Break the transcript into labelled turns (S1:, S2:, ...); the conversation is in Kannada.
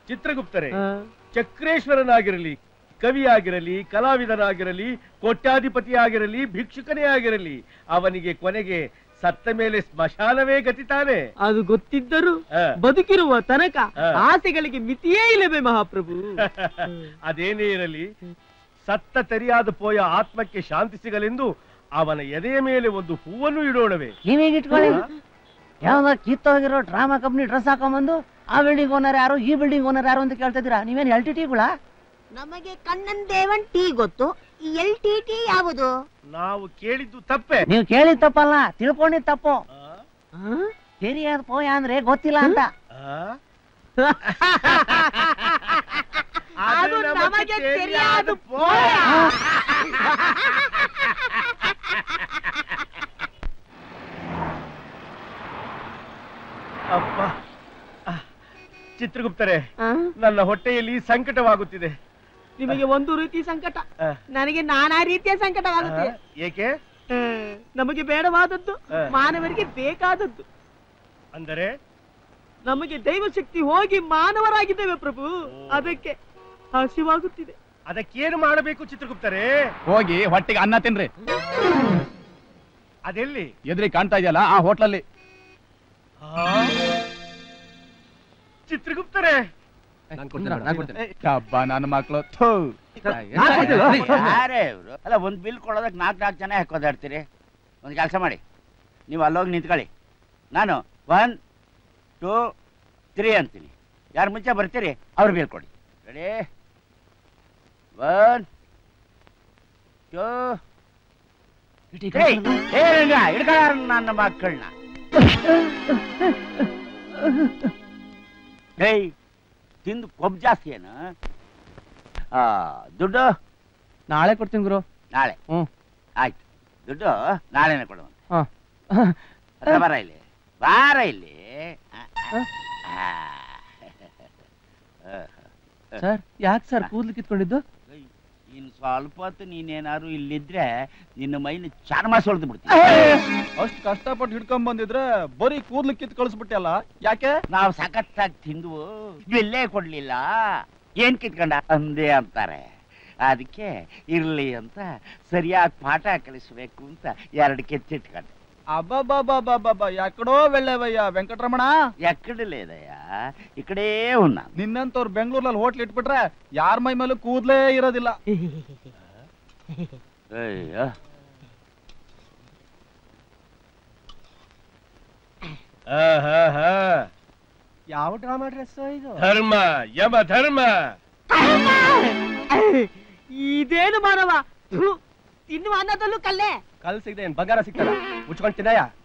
S1: ಚಿತ್ರಗುಪ್ತರೇ ಚಕ್ರೇಶ್ವರನಾಗಿರಲಿ ಕವಿಯಾಗಿರಲಿ ಕಲಾವಿದನಾಗಿರಲಿ ಕೋಟ್ಯಾಧಿಪತಿಯಾಗಿರಲಿ ಭಿಕ್ಷುಕನೇ ಆಗಿರಲಿ ಅವನಿಗೆ ಕೊನೆಗೆ ಸತ್ತ ಮೇಲೆ ಸ್ಮಶಾನವೇ ಗತಿ ತಾನೆ
S2: ಅದು ಗೊತ್ತಿದ್ದರೂ
S1: ಆ.
S2: ಬದುಕಿರುವ ತನಕ
S1: ಆ.
S2: ಆಸೆಗಳಿಗೆ ಮಿತಿಯೇ ಇಲ್ಲವೇ ಮಹಾಪ್ರಭು
S1: ಅದೇನೇ ಇರಲಿ ಸತ್ತ ತೆರೆಯಾದ ಪೋಯ ಆತ್ಮಕ್ಕೆ ಶಾಂತಿ ಸಿಗಲೆಂದು ಅವನ ಎದೆಯ ಮೇಲೆ ಒಂದು ಹೂವನ್ನು ಇಡೋಣವೇ
S3: ನೀವೀಗ ಇಟ್ಕೊಳ್ಳಿ ಯಾವಾಗ ಕಿತ್ತೋಗಿರೋ ಡ್ರಾಮಾ ಕಂಪ್ನಿ ಡ್ರೆಸ್ ಹಾಕೊಂಬಂದು ಆ ಬಿಲ್ಡಿಂಗ್ ಓನರ್ ಯಾರು ಈ ಬಿಲ್ಡಿಂಗ್ ಓನರ್ ಯಾರು ಅಂತ ಕೇಳ್ತಿದ್ದೀರಾ ನೀವೇನು ಎಲ್ ಟಿ ಟಿಗಳ
S4: ನಮಗೆ ಕಣ್ಣನ್ ದೇವನ್ ಟೀ ಗೊತ್ತು ಈ ಎಲ್ ಟಿ ಟಿ ಯಾವುದು
S1: ನಾವು ಕೇಳಿದ್ದು ತಪ್ಪೆ
S3: ನೀವು ಕೇಳಿದ್ ತಪ್ಪಲ್ಲ ತಿಳ್ಕೊಂಡಿದ್ ತಪ್ಪು
S1: ಆ?
S3: ತೆರಿಯಾದ ಪೋಯ ಅಂದ್ರೆ ಗೊತ್ತಿಲ್ಲ ಅಂತ
S1: ಆ?
S2: ಅದು ನಮಗೆ ತಿಳಿಯಾದ ಪೋಯ.
S1: ಅಪ್ಪ ಆ, ಚಿತ್ರಗುಪ್ತರೇ ನನ್ನ ಹೊಟ್ಟೆಯಲ್ಲಿ ಸಂಕಟವಾಗುತ್ತಿದೆ
S2: ನಿಮಗೆ ಒಂದು ರೀತಿ ಸಂಕಟ
S1: ಆ,
S2: ನನಗೆ ನಾನಾ ರೀತಿಯ ಸಂಕಟವಾಗುತ್ತೆ
S1: ಆ, ಏಕೆ
S2: ಆ, ನಮಗೆ ಬೇಡವಾದದ್ದು
S1: ಆ.
S2: ಮಾನವರಿಗೆ ಬೇಕಾದದ್ದು
S1: ಅಂದರೆ
S2: ನಮಗೆ ದೈವ ಶಕ್ತಿ ಹೋಗಿ ಮಾನವರಾಗಿದ್ದೇವೆ ಪ್ರಭು ಅದಕ್ಕೆ ಹಸಿವಾಗುತ್ತಿದೆ
S1: ಅದಕ್ಕೇನು ಮಾಡಬೇಕು ಚಿತ್ರಗುಪ್ತರೇ
S5: ಹೋಗಿ ಹೊಟ್ಟಿಗೆ ಅನ್ನ ತಿನ್ರಿ
S1: ಅದೆಲ್ಲಿ
S5: ಎದ್ರಿ ಕಾಣ್ತಾ ಇದೆಯಲ್ಲ ಆ ಹೋಟ್ಲಲ್ಲಿ
S1: ಆ? ಚಿತ್ರಗುಪ್ತರೇ
S5: ಹಬ್ಬ ನನ್ನ ಮಕ್ಳು ಥೂ
S6: ಯಾರೇ ಇವ್ರು ಅಲ್ಲ ಒಂದ್ ಬಿಲ್ ಕೊಡೋದಕ್ಕೆ ನಾಲ್ಕು ನಾಲ್ಕು ಜನ ಹಾಕೋದಾಡ್ತೀರಿ ಒಂದು ಕೆಲಸ ಮಾಡಿ ನೀವು ಅಲ್ಲೋಗಿ ನಿಂತ್ಕೊಳ್ಳಿ ನಾನು ಒನ್ ಟೂ ತ್ರೀ ಅಂತೀನಿ ಯಾರು ಮುಂಚೆ ಬರ್ತೀರಿ ಅವ್ರು ಬಿಲ್ ಕೊಡಿ ರೆಡಿ ಒನ್ ಟೂ ಹಿಡ್ಕೊಳ್ಳ ನನ್ನ ಮಕ್ಕಳನ್ನ ಏಯ್ ತಿಂದು ಕೊಬ್ಬು ಜಾಸ್ತಿ ಏನು ಆ, ದುಡ್ಡು
S2: ನಾಳೆ ಕೊಡ್ತೀನಿ ಗುರು
S6: ನಾಳೆ
S2: ಹ್ಮ್.
S6: ಆಯ್ತು ದುಡ್ಡು ನಾಳೆನೆ ಕೊಡುವ
S2: ಹಾ.
S6: ಬರ ಇಲ್ಲಿ ಬಾರ ಇಲ್ಲಿ ಆ, ಆ. ಆ.
S2: ಸರ್ ಯಾಕೆ ಸರ್ ಕೂದ್ಲು ಕಿತ್ಕೊಂಡಿದ್ದು
S6: ಏಯ್, ಇನ್ ಸ್ವಲ್ಪ ಹೊತ್ತು ನೀನೇನಾದ್ರು ಇಲ್ಲಿದ್ರೆ ನಿನ್ನ ಮೈನ ಚರ್ಮ ಸೊಳ್ದು ಬಿಡ್ತೀನಿ
S5: ಅಷ್ಟು ಕಷ್ಟಪಟ್ಟು ಹಿಡ್ಕೊಂಡ್ ಬಂದಿದ್ರೆ ಬರೀ ಕೂದ್ಲು ಕಿತ್ ಕಳಿಸ್ಬಿಟ್ಟಲ್ಲ ಯಾಕೆ
S6: ನಾವು ಸಖತ್ತಾಗಿ ತಿಂದು ಬೆಲ್ಲೇ ಕೊಡ್ಲಿಲ್ಲ ಏನ್ ಕಿತ್ಕೊಂಡ ಅಂದೆ ಅಂತಾರೆ ಅದಕ್ಕೆ ಇರ್ಲಿ ಅಂತ ಸರಿಯಾಗಿ ಪಾಠ ಕಲಿಸ್ಬೇಕು ಅಂತ ಎರಡು ಕೆತ್ತಿಟ್ಕೊಂಡೆ
S5: ಅಬ್ಬಬ್ಬಬ್ಬಬ್ಬಬ್ಬ ಯಾಕಡೋ ವೆಳ್ಳೆವಯ್ಯ ವೆಂಕಟರಮಣ
S6: ಎಕ್ಕಡಲೇದಯ್ಯ ಈ ಕಡೆ ಉನ್ನ
S5: ನಿನ್ನಂತವ್ರು ಬೆಂಗಳೂರಲ್ಲಿ ಹೋಟ್ಲ್ ಇಟ್ಬಿಟ್ರೆ ಯಾರ ಮೈ ಮೇಲೂ ಕೂದ್ಲೇ ಇರೋದಿಲ್ಲ
S6: ಅಯ್ಯೋ
S1: ಆಹಾಹಾ.
S2: ಯಾವ ಡ್ರಾಮಾ ಡ್ರೆಸ್ ಇದು
S1: ಧರ್ಮ ಯಮ ಧರ್ಮ
S2: ಇದೇನು ಮಾನವ ಥು, ತಿನ್ನುವ ಅನ್ನದಲ್ಲೂ ಕಲ್ಲೆ
S1: ಕಲ್ ಸಿಗದೆ ಏನ್ ಬಂಗಾರ ಸಿಗ್ತದ ಮುಚ್ಕೊಂಡ್ ತಿನ್ನಯ್ಯ